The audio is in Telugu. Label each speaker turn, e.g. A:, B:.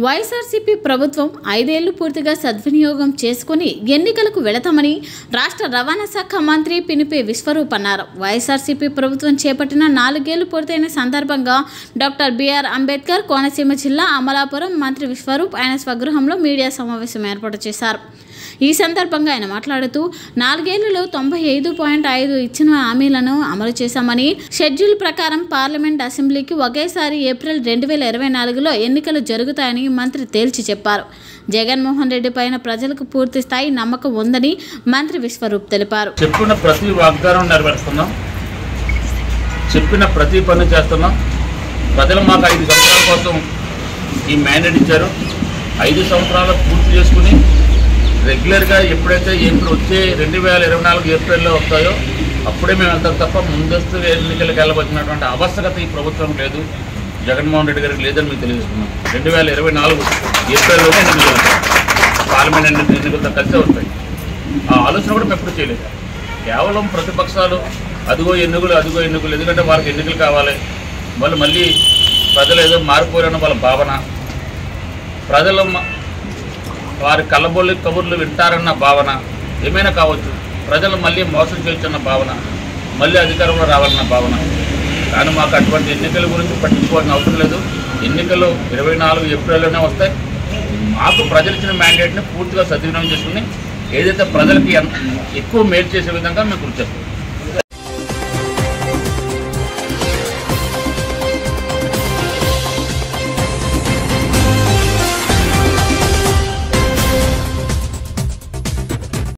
A: వైఎస్ఆర్సీపీ ప్రభుత్వం ఐదేళ్లు పూర్తిగా సద్వినియోగం చేసుకుని ఎన్నికలకు వెళతామని రాష్ట్ర రవాణా శాఖ మంత్రి పినిపి విశ్వరూప్ అన్నారు వైఎస్ఆర్సీపీ ప్రభుత్వం చేపట్టిన నాలుగేళ్లు పూర్తయిన సందర్భంగా డాక్టర్ బిఆర్ అంబేద్కర్ కోనసీమ జిల్లా అమలాపురం మంత్రి విశ్వరూప్ ఆయన స్వగృహంలో మీడియా సమావేశం ఏర్పాటు చేశారు ఈ సందర్భంగా ఆయన మాట్లాడుతూ నాలుగేళ్లలో తొంభై ఐదు పాయింట్ ఐదు ఇచ్చిన హామీలను అమలు చేశామని షెడ్యూల్ ప్రకారం పార్లమెంట్ అసెంబ్లీకి ఒకేసారి ఏప్రిల్ రెండు వేల ఇరవై నాలుగులో ఎన్నికలు జరుగుతాయని మంత్రి తేల్చి చెప్పారు జగన్మోహన్ రెడ్డి పైన ప్రజలకు పూర్తి స్థాయి నమ్మకం ఉందని మంత్రి విశ్వరూప్ తెలిపారు
B: చెప్పిన ప్రతి వాగ్దానం నెరవేరుస్తున్నాం చెప్పిన ప్రతి పని చేస్తున్నాం ప్రజలు మాకు ఐదు సంవత్సరాల కోసం ఈ మ్యాండేట్ ఇచ్చారు ఐదు సంవత్సరాలు పూర్తి చేసుకుని రెగ్యులర్గా ఎప్పుడైతే ఏప్రిల్ వచ్చే రెండు వేల ఇరవై నాలుగు ఏప్రిల్లో వస్తాయో అప్పుడే మేము వెళ్తాం తప్ప ముందస్తు ఎన్నికలకు వెళ్ళవలసినటువంటి ఆవశ్యకత ఈ ప్రభుత్వం లేదు జగన్మోహన్ రెడ్డి గారికి లేదని మీకు తెలియజేస్తున్నాం రెండు వేల ఇరవై నాలుగు ఏప్రిల్లోనే ఎన్నికలు జరుగుతాయి పార్లమెంట్ ఎన్ని- ఎన్నికలతో కలిసే వస్తాయి ఆ ఆలోచన కూడా మేము ఎప్పుడు చేయలేదు కేవలం ప్రతిపక్షాలు అదిగో ఎన్నికలు అదిగో ఎన్నికలు ఎందుకంటే వారికి ఎన్నికలు కావాలి వాళ్ళు మళ్ళీ ప్రజలు ఏదో మారిపోయారన్న వాళ్ళ భావన ప్రజలు మ- వారి కళ్ళబొల్లి కబుర్లు వింటారన్న భావన ఏమైనా కావచ్చు ప్రజలు మళ్ళీ మోసం చేయొచ్చన్న భావన మళ్ళీ అధికారంలో రావాలన్న భావన కానీ మాకు అటువంటి ఎన్నికల గురించి పట్టించుకోవాల్సిన అవసరం లేదు ఎన్నికలు ఇరవై నాలుగు ఏప్రిల్లోనే వస్తాయి మాకు ప్రజలు ఇచ్చిన మ్యాండేట్ని పూర్తిగా సద్వినియోగం చేసుకుని ఏదైతే ప్రజలకి ఎన్- ఎక్కువ మేలు చేసే విధంగా మేము కృషి చేస్తాం